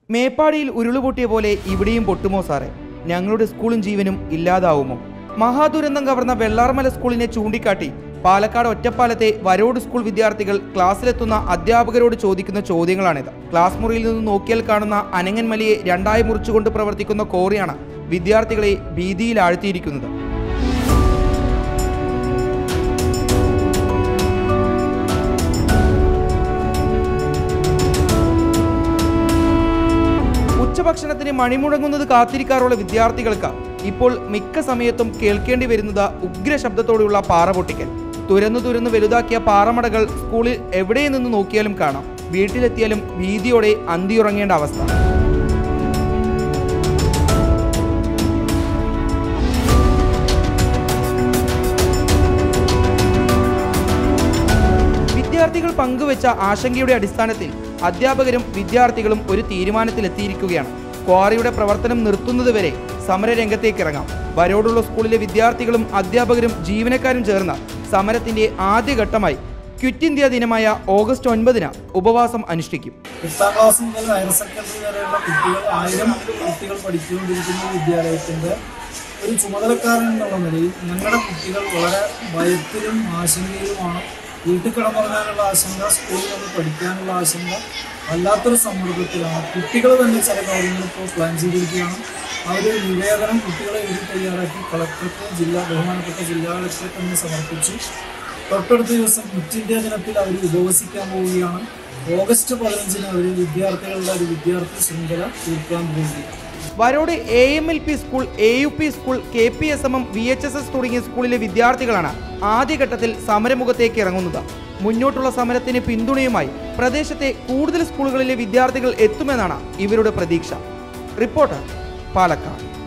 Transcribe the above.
മേപ്പാടിയിൽ ഉരുളുപൊട്ടിയ പോലെ ഇവിടെയും പൊട്ടുമോ സാറേ ഞങ്ങളുടെ സ്കൂളും ജീവനും ഇല്ലാതാവുമോ മഹാദുരന്തം കവർന്ന വെള്ളാർമല സ്കൂളിനെ ചൂണ്ടിക്കാട്ടി പാലക്കാട് ഒറ്റപ്പാലത്തെ വരോട് സ്കൂൾ വിദ്യാർത്ഥികൾ ക്ലാസ്സിലെത്തുന്ന അധ്യാപകരോട് ചോദിക്കുന്ന ചോദ്യങ്ങളാണിത് ക്ലാസ് മുറിയിൽ നിന്ന് നോക്കിയാൽ കാണുന്ന അനങ്ങൻമലയെ രണ്ടായി മുറിച്ചുകൊണ്ട് പ്രവർത്തിക്കുന്ന കോറിയാണ് വിദ്യാർത്ഥികളെ ഭീതിയിൽ ആഴ്ത്തിയിരിക്കുന്നത് ഉച്ചഭക്ഷണത്തിന് മണിമുഴങ്ങുന്നത് കാത്തിരിക്കാറുള്ള വിദ്യാർത്ഥികൾക്ക് ഇപ്പോൾ മിക്ക സമയത്തും കേൾക്കേണ്ടി വരുന്നത് ഉഗ്ര ശബ്ദത്തോടെയുള്ള പാറ പൊട്ടിക്കൽ തുരന്നു തുരന്നു വലുതാക്കിയ പാറമടകൾ സ്കൂളിൽ എവിടെ നിന്ന് നോക്കിയാലും കാണാം വീട്ടിലെത്തിയാലും ഭീതിയോടെ അന്തിയുറങ്ങേണ്ട അവസ്ഥ വിദ്യാർത്ഥികൾ പങ്കുവച്ച ആശങ്കയുടെ അടിസ്ഥാനത്തിൽ അധ്യാപകരും വിദ്യാർത്ഥികളും ഒരു തീരുമാനത്തിലെത്തിയിരിക്കുകയാണ് ക്വാറിയുടെ പ്രവർത്തനം നിർത്തുന്നതുവരെ സമരരംഗത്തേക്ക് ഇറങ്ങാം വരോടുള്ള സ്കൂളിലെ വിദ്യാർത്ഥികളും അധ്യാപകരും ജീവനക്കാരും ചേർന്ന് സമരത്തിന്റെ ആദ്യഘട്ടമായി ക്വിറ്റ് ഇന്ത്യ ദിനമായ ഓഗസ്റ്റ് ഒൻപതിന് ഉപവാസം അനുഷ്ഠിക്കും എട്ടാം ക്ലാസ് മുതൽ ഹയർ സെക്കൻഡറി വരെയുള്ള കുട്ടികൾ ആയിരം കുട്ടികൾ പഠിച്ചുകൊണ്ടിരിക്കുന്ന വിദ്യാലയത്തിന്റെ ഒരു ചുമതലക്കാരൻ എന്നുള്ള നിലയിൽ ഞങ്ങളുടെ കുട്ടികൾ വളരെ ഭയത്തിലും ആശങ്കയിലുമാണ് വീട്ടിൽ കിടന്നുറങ്ങാനുള്ള ആശങ്ക സ്കൂളിൽ നിന്ന് പഠിക്കാനുള്ള ആശങ്ക വല്ലാത്തൊരു സമ്മർദ്ദത്തിലാണ് കുട്ടികൾ തന്നെ ചില കാര്യങ്ങൾ ഇപ്പോൾ പ്ലാൻ ചെയ്തിരിക്കുകയാണ് അവർ നിവേദനം കുട്ടികളെ എഴുതി തയ്യാറാക്കി കളക്ടർക്ക് ജില്ലാ ബഹുമാനപ്പെട്ട ജില്ലാ കളക്ടർക്ക് തന്നെ സമർപ്പിച്ചു തൊട്ടടുത്ത ദിവസം ക്വിറ്റ് ഇന്ത്യ ദിനത്തിൽ അവർ ഉപവസിക്കാൻ പോവുകയാണ് ഓഗസ്റ്റ് പതിനഞ്ചിന് അവർ വിദ്യാർത്ഥികളുടെ ഒരു വിദ്യാർത്ഥി ശൃംഖല തീർക്കാൻ പോവുകയാണ് Varode A M L P school A U P school K P S M M V H S S തുടങ്ങിയ സ്കൂളിലെ വിദ്യാർത്ഥികളാണ് ആദ്യഘട്ടത്തിൽ സമരമുഖത്തേക്ക് ഇറങ്ങുന്നത് മുന്നോട്ടുള്ള സമരത്തിന് പിന്തുണയുമായി പ്രദേശത്തെ കൂടുതൽ സ്കൂളുകളിലെ വിദ്യാർത്ഥികൾ എത്തുമെന്നാണ് ഇവരുടെ പ്രതീക്ഷ റിപ്പോർട്ടർ പാലക്കാട്